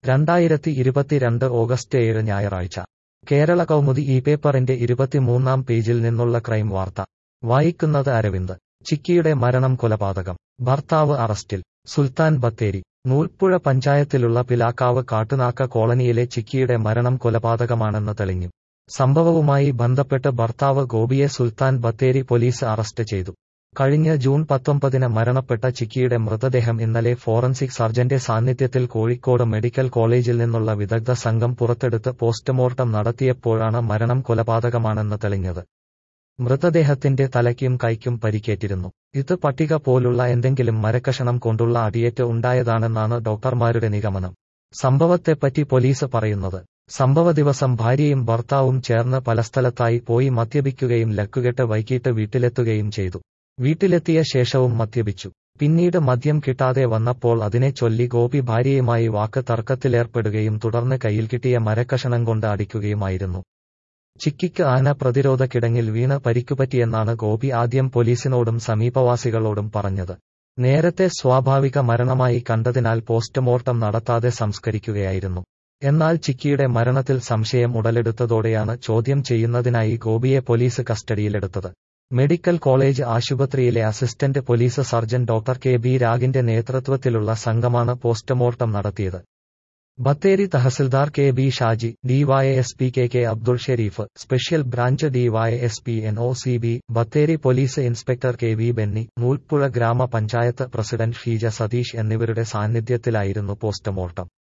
രണ്ടായിരത്തി ഇരുപത്തിരണ്ട് ഓഗസ്റ്റ് ഏഴ് ഞായറാഴ്ച കേരള കൗമുദി ഈ പേപ്പറിന്റെ ഇരുപത്തിമൂന്നാം പേജിൽ നിന്നുള്ള ക്രൈം വാർത്ത വായിക്കുന്നത് അരവിന്ദ് ചിക്കിയുടെ മരണം കൊലപാതകം ഭർത്താവ് അറസ്റ്റിൽ സുൽത്താൻ ബത്തേരി നൂൽപ്പുഴ പഞ്ചായത്തിലുള്ള പിലാക്കാവ് കാട്ടുനാക്ക കോളനിയിലെ ചിക്കിയുടെ മരണം കൊലപാതകമാണെന്ന് തെളിഞ്ഞു സംഭവവുമായി ബന്ധപ്പെട്ട് ഭർത്താവ് ഗോപിയെ സുൽത്താൻ ബത്തേരി പോലീസ് അറസ്റ്റ് ചെയ്തു കഴിഞ്ഞ ജൂൺ പത്തൊമ്പതിന് മരണപ്പെട്ട ചിക്കിയുടെ മൃതദേഹം ഇന്നലെ ഫോറൻസിക് സർജന്റെ സാന്നിധ്യത്തിൽ കോഴിക്കോട് മെഡിക്കൽ കോളേജിൽ നിന്നുള്ള വിദഗ്ധ സംഘം പുറത്തെടുത്ത് പോസ്റ്റ്മോർട്ടം നടത്തിയപ്പോഴാണ് മരണം കൊലപാതകമാണെന്ന് തെളിഞ്ഞത് മൃതദേഹത്തിന്റെ തലയ്ക്കും കൈക്കും പരിക്കേറ്റിരുന്നു ഇത് പട്ടിക പോലുള്ള എന്തെങ്കിലും മരക്കഷണം കൊണ്ടുള്ള അടിയേറ്റ് ഉണ്ടായതാണെന്നാണ് ഡോക്ടർമാരുടെ നിഗമനം സംഭവത്തെപ്പറ്റി പോലീസ് പറയുന്നത് സംഭവ ദിവസം ഭാര്യയും ഭർത്താവും ചേർന്ന് പല സ്ഥലത്തായി പോയി മദ്യപിക്കുകയും ലക്കുകെട്ട് വൈകിട്ട് വീട്ടിലെത്തുകയും ചെയ്തു വീട്ടിലെത്തിയ ശേഷവും മദ്യപിച്ചു പിന്നീട് മദ്യം കിട്ടാതെ വന്നപ്പോൾ അതിനെ ചൊല്ലി ഗോപി ഭാര്യയുമായി വാക്ക് തർക്കത്തിലേർപ്പെടുകയും തുടർന്ന് കയ്യിൽ കിട്ടിയ മരക്കഷണം കൊണ്ട് അടിക്കുകയുമായിരുന്നു ചിക്കിക്ക് ആന പ്രതിരോധ കിടങ്ങിൽ വീണ് പരിക്കുപറ്റിയെന്നാണ് ഗോപി ആദ്യം പോലീസിനോടും സമീപവാസികളോടും പറഞ്ഞത് നേരത്തെ സ്വാഭാവിക മരണമായി കണ്ടതിനാൽ പോസ്റ്റ്മോർട്ടം നടത്താതെ സംസ്കരിക്കുകയായിരുന്നു എന്നാൽ ചിക്കിയുടെ മരണത്തിൽ സംശയം ഉടലെടുത്തതോടെയാണ് ചോദ്യം ചെയ്യുന്നതിനായി ഗോപിയെ പോലീസ് കസ്റ്റഡിയിലെടുത്തത് മെഡിക്കൽ കോളേജ് ആശുപത്രിയിലെ assistant police surgeon doctor K B രാഗിന്റെ നേതൃത്വത്തിലുള്ള സംഘമാണ് പോസ്റ്റ്മോർട്ടം നടത്തിയത് ബത്തേരി തഹസിൽദാർ K B Shaji DYSP K K Abdul Sharif special branch DYSP N O C B Bathery police inspector K V Benny Noolpuzha ഗ്രാമപഞ്ചായത്ത് പ്രസിഡന്റ് ഷീജ സതീഷ് എന്നിവരുടെ സാന്നിധ്യത്തിലായിരുന്നു പോസ്റ്റ്മോർട്ടം